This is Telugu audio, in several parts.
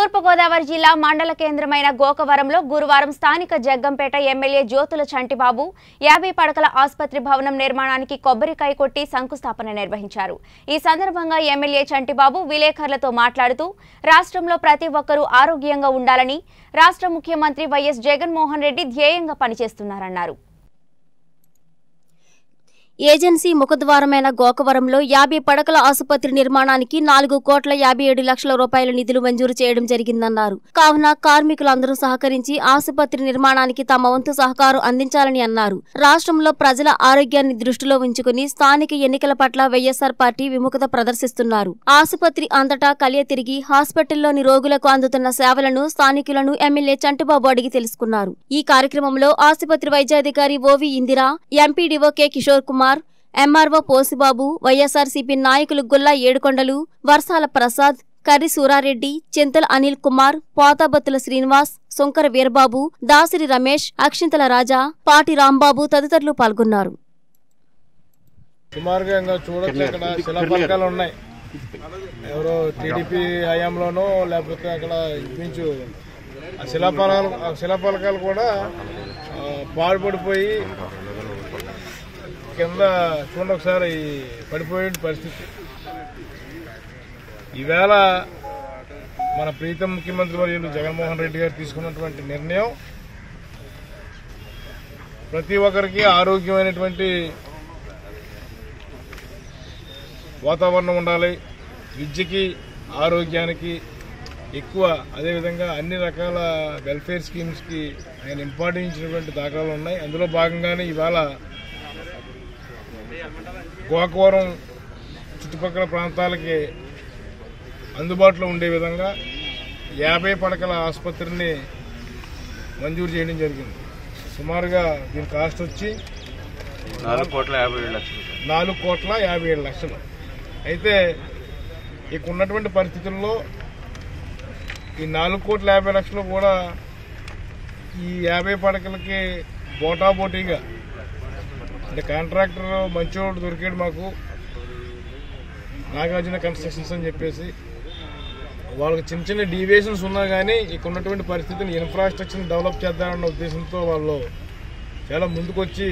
తూర్పుగోదావరి జిల్లా మండల కేంద్రమైన గోకవరంలో గురువారం స్థానిక జగ్గంపేట ఎమ్మెల్యే జ్యోతుల చంటిబాబు యాభై పడకల ఆసుపత్రి భవనం నిర్మాణానికి కొబ్బరికాయ కొట్టి శంకుస్థాపన నిర్వహించారు ఈ సందర్భంగా ఎమ్మెల్యే చంటిబాబు విలేకరులతో మాట్లాడుతూ రాష్ట్రంలో ప్రతి ఒక్కరూ ఆరోగ్యంగా ఉండాలని రాష్ట్ర ముఖ్యమంత్రి వైఎస్ జగన్మోహన్ రెడ్డి ధ్యేయంగా పనిచేస్తున్నారన్నారు ఏజెన్సీ ముఖద్వారమైన గోకవరంలో యాభై పడకల ఆసుపత్రి నిర్మాణానికి నాలుగు కోట్ల యాభై ఏడు లక్షల రూపాయల నిధులు మంజూరు చేయడం జరిగిందన్నారు కావున కార్మికులందరూ సహకరించి ఆసుపత్రి నిర్మాణానికి తమ వంతు సహకారం అందించాలని అన్నారు రాష్ట్రంలో ప్రజల ఆరోగ్యాన్ని దృష్టిలో ఉంచుకుని స్థానిక ఎన్నికల పట్ల వైఎస్ఆర్ పార్టీ విముఖత ప్రదర్శిస్తున్నారు ఆసుపత్రి అంతటా కలియ తిరిగి హాస్పిటల్లోని రోగులకు అందుతున్న సేవలను స్థానికులను ఎమ్మెల్యే చంటిబాబు అడిగి తెలుసుకున్నారు ఈ కార్యక్రమంలో ఆసుపత్రి వైద్యాధికారి OV Indira MPDO K Kishore Kumar MRO Posibabu YSRCP నాయకులు గుల్లా ఏడుకొండలు వర్షాల ప్రసాద్ కర్రి సూరారెడ్డి చింతల అనిల్ కుమార్ పోతాబత్తుల శ్రీనివాస్ సుంకర వీరబాబు దాసిరి రమేష్ అక్షింతల రాజా పాటి రాంబాబు తదితరులు పాల్గొన్నారు సుమారుగా ఇంకా చూడొచ్చు అక్కడ శిలాఫలకాలు ఉన్నాయి ఎవరో టీడీపీ హయాంలోనో లేకపోతే అక్కడ ఇంచుమించు ఆ శిలాఫలకాలు ఆ శిలాఫలకాలు కూడా ఆ, పాడుపడిపోయి కింద చూడండి ఒకసారి పడిపోయే పరిస్థితి ఈవేళ మన ప్రీతం ముఖ్యమంత్రి వర్యులు జగన్మోహన్ రెడ్డి గారు తీసుకున్నటువంటి నిర్ణయం ప్రతి ఒక్కరికి ఆరోగ్యమైనటువంటి వాతావరణం ఉండాలి విద్యకి ఆరోగ్యానికి ఎక్కువ అదేవిధంగా అన్ని రకాల వెల్ఫేర్ స్కీమ్స్కి ఆయన ఇంపార్టెన్స్ ఇచ్చినటువంటి దాఖలాలు ఉన్నాయి అందులో భాగంగానే ఇవాళ గోకవరం చుట్టుపక్కల ప్రాంతాలకి అందుబాటులో ఉండే విధంగా యాభై పడకల ఆసుపత్రిని మంజూరు చేయడం జరిగింది సుమారుగా దీని కాస్ట్ వచ్చి నాలుగు కోట్ల యాభై ఏడు లక్షలు నాలుగు కోట్ల యాభై ఏడు లక్షలు అయితే ఇక ఉన్నటువంటి పరిస్థితుల్లో ఈ నాలుగు కోట్ల యాభై లక్షలు కూడా ఈ యాభై పడకలకి బోటాబోటీగా అంటే కాంట్రాక్టర్ మంచివాడు దొరికాడు మాకు నాగార్జున కన్స్ట్రక్షన్స్ అని చెప్పేసి వాళ్ళకి చిన్న చిన్న డీవియేషన్స్ ఉన్నా కానీ ఇక్కడ ఉన్నటువంటి పరిస్థితిని ఇన్ఫ్రాస్ట్రక్చర్ని డెవలప్ చేద్దామన్న ఉద్దేశంతో వాళ్ళు చాలా ముందుకొచ్చి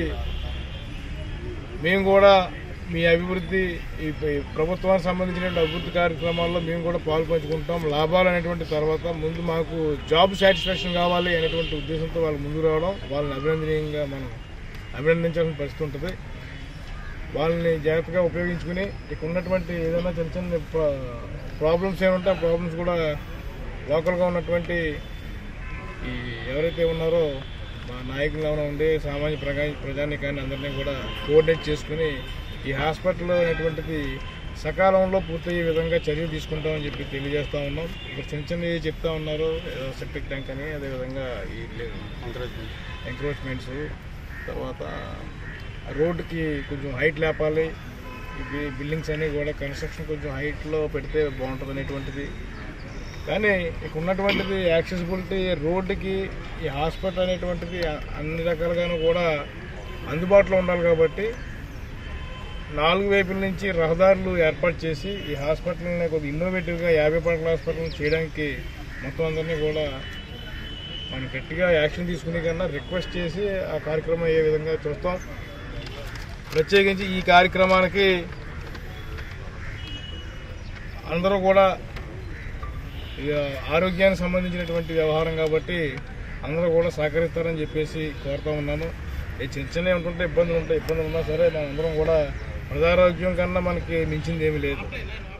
మేము కూడా మీ అభివృద్ధి ఈ ఈ ప్రభుత్వానికి సంబంధించిన అభివృద్ధి కార్యక్రమాల్లో మేము కూడా పాలు పంచుకుంటాం లాభాలు అనేటువంటి తర్వాత ముందు మాకు జాబ్ సాటిస్ఫాక్షన్ కావాలి అనేటువంటి ఉద్దేశంతో వాళ్ళు ముందు రావడం వాళ్ళని అభినందనీయంగా మనం అభినందించాల్సిన పరిస్థితి ఉంటుంది వాళ్ళని జాగ్రత్తగా ఉపయోగించుకుని ఇక్కడ ఉన్నటువంటి ఏదైనా చిన్న చిన్న ప్రాబ్లమ్స్ ఏముంటే ఆ ప్రాబ్లమ్స్ కూడా లోకల్గా ఉన్నటువంటి ఈ ఎవరైతే ఉన్నారో మా నాయకులు ఏమైనా ఉండి సామాన్య ప్రజా ప్రజానికాన్ని అందరినీ కూడా కోఆర్డినేట్ చేసుకుని ఈ హాస్పిటల్ అనేటువంటిది సకాలంలో పూర్తయ్యే విధంగా చర్యలు తీసుకుంటామని చెప్పి తెలియజేస్తా ఉన్నాం ఇక్కడ చిన్న చిన్నవి చెప్తా ఉన్నారు ఏదో సెప్టిక్ ట్యాంక్ అని అదేవిధంగా ఈ ఎంక్రోచ్మెంట్స్ తర్వాత రోడ్డుకి కొంచెం హైట్ లేపాలి ఇవి బిల్డింగ్స్ అన్నీ కూడా కన్స్ట్రక్షన్ కొంచెం హైట్లో పెడితే బాగుంటుంది అనేటువంటిది కానీ ఇక్కడ ఉన్నటువంటిది యాక్సెసిబిలిటీ రోడ్డుకి ఈ హాస్పిటల్ అనేటువంటిది అ- అన్ని రకాలుగాను కూడా అందుబాటులో ఉండాలి కాబట్టి నాలుగు వైపుల నుంచి రహదారులు ఏర్పాటు చేసి ఈ హాస్పిటల్ని కొద్దిగా ఇన్నోవేటివ్గా యాభై పడకల హాస్పిటల్ చేయడానికి మొత్తం అందరినీ కూడా మనం గట్టిగా యాక్షన్ తీసుకునే కన్నా రిక్వెస్ట్ చేసి ఆ కార్యక్రమం ఏ విధంగా చూస్తాం ప్రత్యేకించి ఈ కార్యక్రమానికి అందరూ కూడా ఇక ఆరోగ్యానికి సంబంధించినటువంటి వ్యవహారం కాబట్టి అందరూ కూడా సహకరిస్తారని చెప్పేసి కోరుతా ఉన్నాను ఈ చిన్న చిన్నవి ఉంటుంటే ఇబ్బందులు ఉంటాయి ఇబ్బందులు ఉన్నా సరే మనం అందరం కూడా ప్రజారోగ్యం కన్నా మనకి మించింది ఏమీ లేదు